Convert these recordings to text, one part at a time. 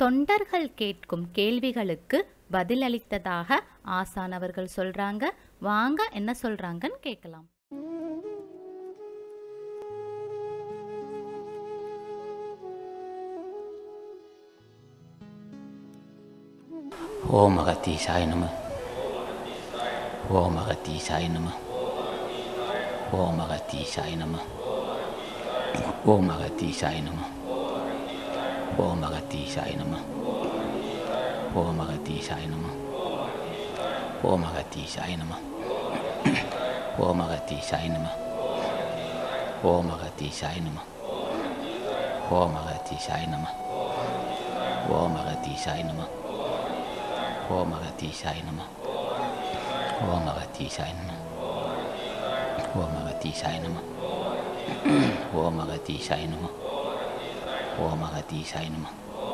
தொண்டர்கள் கேட்கும் கேள்விகளுக்கு பதிலளித்ததாக ஆசான் அவர்கள் சொல்றாங்க வாங்க என்ன சொல்றாங்கன்னு கேட்கலாம் ஓம் அகத்தீசாய நம ஓம் அகத்தீசாய நம ஓம் அகத்தீசாய நம ஓம் அகத்தீசாய நம ஓம் அகத்தீசாய நம ஓம் அகத்தீசாய நம ஓம் அகத்தீசாய நம ஓம் அகத்தீசாய நம ஓம் அகத்தீசாய நம ஓம் அகத்தீசாய நம ஓம் அகத்தீசாய நம ஓம் அகத்தீசாய நம ஓம் அகத்தீசாய நம ஓம் அகத்தீசாய நம ஓம் அகத்தீசாய நம ஓம் அகத்தீசாய நம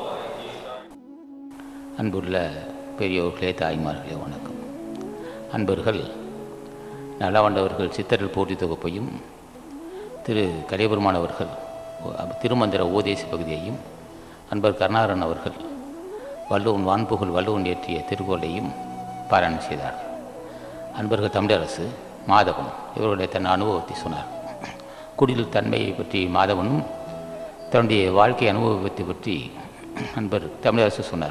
அன்புள்ள பெரியோர்களே தாய்மார்களே வணக்கம் அன்பர்கள் நலவண்டவர்கள் சித்தர்கள் போட்டி தொகுப்பையும் திரு கலியபெருமான் அவர்கள் திருமந்திர ஓதேச பகுதியையும் அன்பர் கருணாகரன் அவர்கள் வள்ளுவன் வான்புகழ் வள்ளுவன் ஏற்றிய திருக்குறளையும் பாராயணம் செய்தார்கள் அன்பர்கள் தமிழரசு மாதவன் இவருடைய தன் அனுபவத்தை சொன்னார் குடில் தன்மையை பற்றி மாதவனும் தன்னுடைய வாழ்க்கை அனுபவத்தை பற்றி அன்பர் தமிழரசு சொன்னார்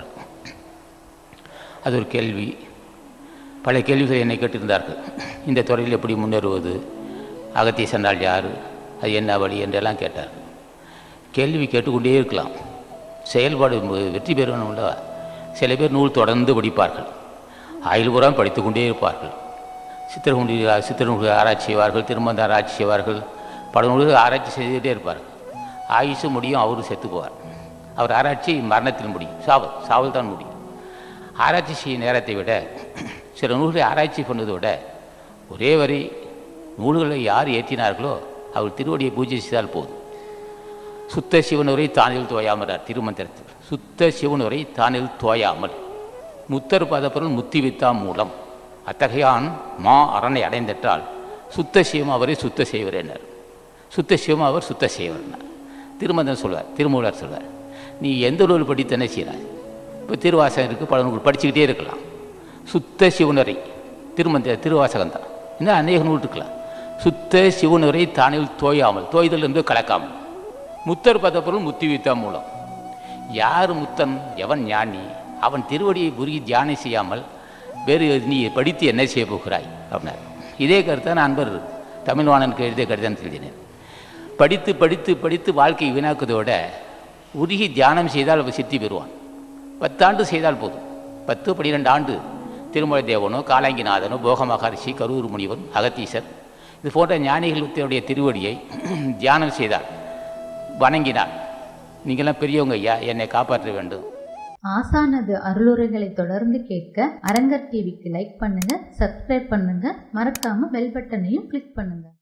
அது ஒரு கேள்வி பல கேள்விகள் என்னை கேட்டிருந்தார்கள் இந்த துறையில் எப்படி முன்னேறுவது அகத்திய சென்றால் யார் அது என்ன வழி என்றெல்லாம் கேட்டார்கள் கேள்வி கேட்டுக்கொண்டே இருக்கலாம் செயல்பாடு வெற்றி பெறணும்ல சில பேர் நூல் தொடர்ந்து படிப்பார்கள் ஆயுள் புறம் படித்து கொண்டே இருப்பார்கள் சித்திரகுண்டி சித்திரகுண்டி ஆராய்ச்சி செய்வார்கள் திருமந்த ஆராய்ச்சி செய்வார்கள் பல நூல்கள் ஆராய்ச்சி செய்துகிட்டே இருப்பார்கள் ஆயுசு முடியும் அவரும் செத்து போவார் அவர் ஆராய்ச்சி மரணத்தில் முடியும் சாவல் சாவல் தான் முடியும் ஆராய்ச்சி செய்யும் நேரத்தை விட சில நூல்களை ஆராய்ச்சி பண்ணதை விட ஒரே வரி நூல்களை யார் ஏற்றினார்களோ அவர் திருவடியை பூஜை செய்தால் போதும் சுத்த சிவனுரை தானில் தோயாமறார் திருமந்திரத்தில் சுத்த சிவனுரை தானில் தோயாமல் முத்தர் பதப்பொருள் முத்தி வித்தா மூலம் அத்தகையான் மா அரணை அடைந்திட்டால் சுத்த சிவம் அவரை சுத்த செய்வர் என்றார் சுத்த சிவம் அவர் சுத்த செய்வர்னார் திருமந்திரம் சொல்வார் திருமூலர் சொல்வார் நீ எந்த நூல் படித்து என்ன செய்கிறாய் இப்போ திருவாசகம் இருக்குது பல நூல் படிச்சுக்கிட்டே இருக்கலாம் சுத்த சிவனுரை திருமந்திர திருவாசகம் தான் இன்னும் அநேக நூல் இருக்கலாம் சுத்த சிவனுரை தானில் தோயாமல் தோய்தல் என்று கலக்காமல் முத்தர் பதப்பொருள் முத்தி வித்தா மூலம் யார் முத்தன் எவன் ஞானி அவன் திருவடியை குறுகி தியானம் செய்யாமல் வேறு நீ படித்து என்ன செய்ய போகிறாய் அப்படின்னார் இதே கருத்தை நான் அன்பர் தமிழ்வாணனுக்கு எழுதிய கருத்தான் எழுதினேன் படித்து படித்து படித்து வாழ்க்கை வீணாக்குவதோட உருகி தியானம் செய்தால் அவன் சித்தி பெறுவான் பத்தாண்டு செய்தால் போதும் பத்து பன்னிரெண்டு ஆண்டு திருமலை தேவனோ காலாங்கிநாதனோ போக மகரிஷி கரூர் முனிவன் அகத்தீசர் இது போன்ற ஞானிகளுடைய திருவடியை தியானம் செய்தால் வணங்கினார் நீங்களாம் பெரியவங்க ஐயா என்னை காப்பாற்ற வேண்டும் ஆசானது அருளுரைகளை தொடர்ந்து கேட்க அரங்கர் டிவிக்கு லைக் பண்ணுங்க சப்ஸ்கிரைப் பண்ணுங்க மறக்காம பெல் பட்டனையும் கிளிக் பண்ணுங்க